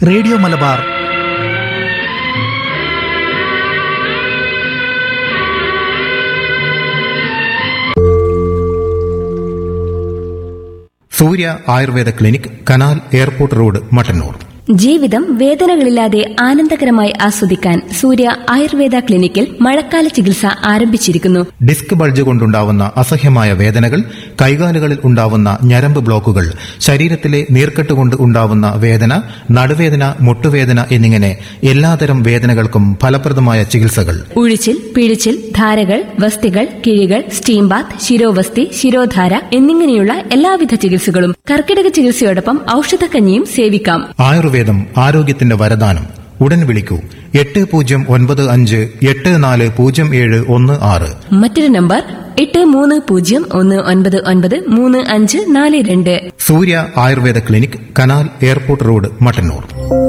Radio Malabar Surya Ayurveda clinic canal airport road Mattannur ജീവിതം വേദനകളില്ലാതെ ആനന്ദകരമായി ആസ്വദിക്കാൻ സൂര്യ ആയുർവേദ ക്ലിനിക്കിൽ മഴക്കാല ചികിത്സ ആരംഭിച്ചിരിക്കുന്നു ഡിസ്ക് ബൾജ് കൊണ്ടുണ്ടാവുന്ന അസഹ്യമായ വേദനകൾ കൈകാലുകളിൽ ഉണ്ടാവുന്ന ഞരമ്പ് ബ്ലോക്കുകൾ ശരീരത്തിലെ നീർക്കെട്ട് കൊണ്ട് ഉണ്ടാവുന്ന വേദന നടുവേദന മുട്ടുവേദന എന്നിങ്ങനെ എല്ലാതരം വേദനകൾക്കും ഫലപ്രദമായ ചികിത്സകൾ ഉഴിച്ചിൽ പിഴിച്ചിൽ ധാരകൾ വസ്തികൾ കിഴികൾ സ്റ്റീം ബാത്ത് ശിരോവസ്തി ശിരോധാര എന്നിങ്ങനെയുള്ള എല്ലാവിധ ചികിത്സകളും കർക്കിടക ചികിത്സയോടൊപ്പം ഔഷധക്കഞ്ഞിയും സേവിക്കാം ആയുർവേദം ആരോഗ്യത്തിന്റെ വരദാനം ഉടൻ വിളിക്കൂ എട്ട് പൂജ്യം ഒൻപത് അഞ്ച് എട്ട് നാല് പൂജ്യം ഏഴ് ഒന്ന് ആറ് മറ്റൊരു നമ്പർ എട്ട് മൂന്ന് പൂജ്യം ഒന്ന് ഒൻപത് ഒൻപത് മൂന്ന് അഞ്ച് നാല് രണ്ട് Surya Ayurveda clinic canal airport road Mattannur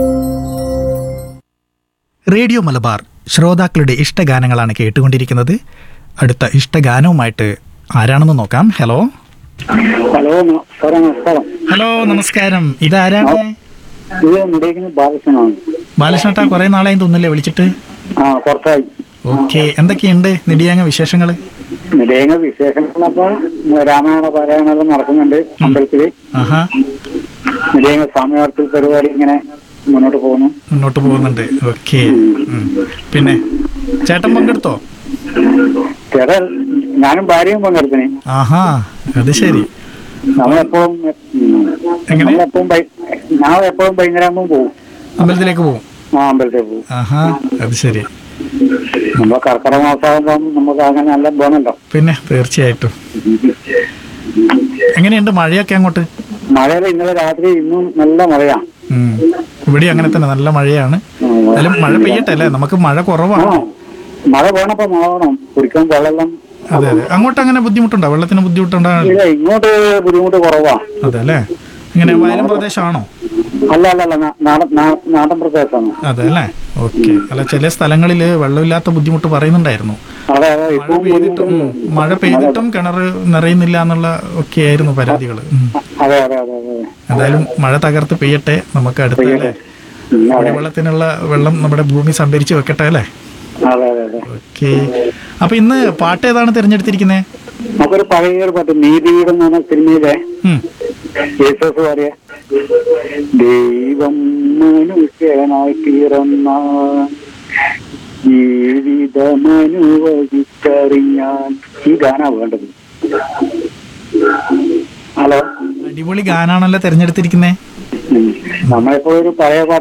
radio Malabar ശ്രോതാക്കളുടെ ഇഷ്ടഗാനങ്ങളാണ് കേട്ടുകൊണ്ടിരിക്കുന്നത് അടുത്ത ഇഷ്ടഗാനവുമായിട്ട് ആരാണെന്ന് നോക്കാം ഹലോ ഹലോ സാറേ നമസ്കാരം ഹലോ നമസ്കാരം ഇതാരാണ് ഇത് മുടേക്കുന്ന ബാലകൃഷ്ണനാണ് ബാലകൃഷ്ണട്ടാ കുറെ നാളായി തോന്നില്ലേ വിളിച്ചിട്ട് ആ കുറച്ചായി ഓക്കെ എന്തൊക്കെയുണ്ട് നെടിയാങ്ങ വിശേഷങ്ങൾ മുടേങ്ങ വിശേഷങ്ങളപ്പോ രാമായണ പാരായണമെല്ലാം നടക്കുന്നുണ്ട് അമ്പലത്തില് ആഹാ മുടേങ്ങ സ്വാമിവാർത്തിൽ പരിപാടി ഇങ്ങനെ മുന്നോട്ട് പോകുന്നു മുന്നോട്ട് പോകുന്നുണ്ട് ഓക്കെ പിന്നെ ചേട്ടൻ പങ്കെടുത്തോ ചേട്ടാ ഞാനും ഭാര്യയും പങ്കെടുത്തിനെ ആഹാ അത് ശരി നമ്മളെപ്പോഴും ഉം, എങ്ങനെ? നമ്മളെപ്പോഴും വൈ- ഞാൻ എപ്പോഴും വൈകുന്നേരം ആകുമ്പോൾ പോകും അമ്പലത്തിലേക്ക് പോകും ആ അമ്പലത്തിൽ പോകും ആഹാ അത് ശരി നമ്മൾ കർക്കിടക മാസമാകുമ്പം നമുക്ക് അങ്ങനെ നല്ല പോകണല്ലോ പിന്നെ തീർച്ചയായിട്ടും എങ്ങനെയുണ്ട് മഴയൊക്കെ അങ്ങോട്ട് മഴയില് ഇന്നലെ രാത്രി ഇന്നും നല്ല മഴയാണ് ഉം. ഇവിടെ അങ്ങനെ തന്നെ നല്ല മഴയാണ് എന്നാലും മഴ പെയ്യട്ടെ അല്ലേ നമുക്ക് മഴ ആ കുറവാണ് മഴ വേണപ്പോ മഴ വേണം കുടിക്കാൻ വെള്ളം അതെ അതെ അങ്ങോട്ട് അങ്ങനെ ബുദ്ധിമുട്ടുണ്ടോ വെള്ളത്തിന് ബുദ്ധിമുട്ടുണ്ടോ ഇല്ല ഇങ്ങോട്ട് ബുദ്ധിമുട്ട് കുറവാ അതെ അല്ലേ ഇങ്ങനെ വയലും പ്രദേശമാണോ അല്ല അല്ല അല്ല നാ- നാടൻ നാ- നാടൻ പ്രദേശമാണ് അതെ അല്ലേ ഓക്കെ അല്ല ചില സ്ഥലങ്ങളിൽ വെള്ളമില്ലാത്ത ബുദ്ധിമുട്ട് പറയുന്നുണ്ടായിരുന്നു അതെ അതെ മഴ ഇപ്പം പെയ്തിട്ടും മഴ പെയ്തിട്ടും കിണർ നിറയുന്നില്ല എന്നുള്ള ഒക്കെ ആയിരുന്നു പരാതികൾ അതെ അതെ അതെ അതെ എന്തായാലും മഴ തകർത്ത് പെയ്യട്ടെ നമുക്ക് അടുത്ത അല്ലേ ഉം, അതെ കുടിവെള്ളത്തിനുള്ള വെള്ളം നമ്മുടെ ഭൂമി സംഭരിച്ച് വെക്കട്ടെ അല്ലേ അതെ അതെ അതെ ഓക്കെ അപ്പൊ ഇന്ന് പാട്ട് ഏതാണ് തിരഞ്ഞെടുത്തിരിക്കുന്നത് നമുക്കൊരു പഴയ ഒരു പാട്ട് നീതിവീട് എന്ന് പറഞ്ഞ സിനിമയിലെ യേശോസ് പാടിയ ദൈവം മനുഷ്യനായി പിറന്ന ജീവിതമനുവദിച്ചറിഞ്ഞാൻ ഈ ഗാന വേണ്ടത് ഹലോ അടിപൊളി ഗാനാണല്ലോ തിരഞ്ഞെടുത്തിരിക്കുന്നത് ഉം. നമ്മളിപ്പോ ഒരു പഴയ പാട്ട്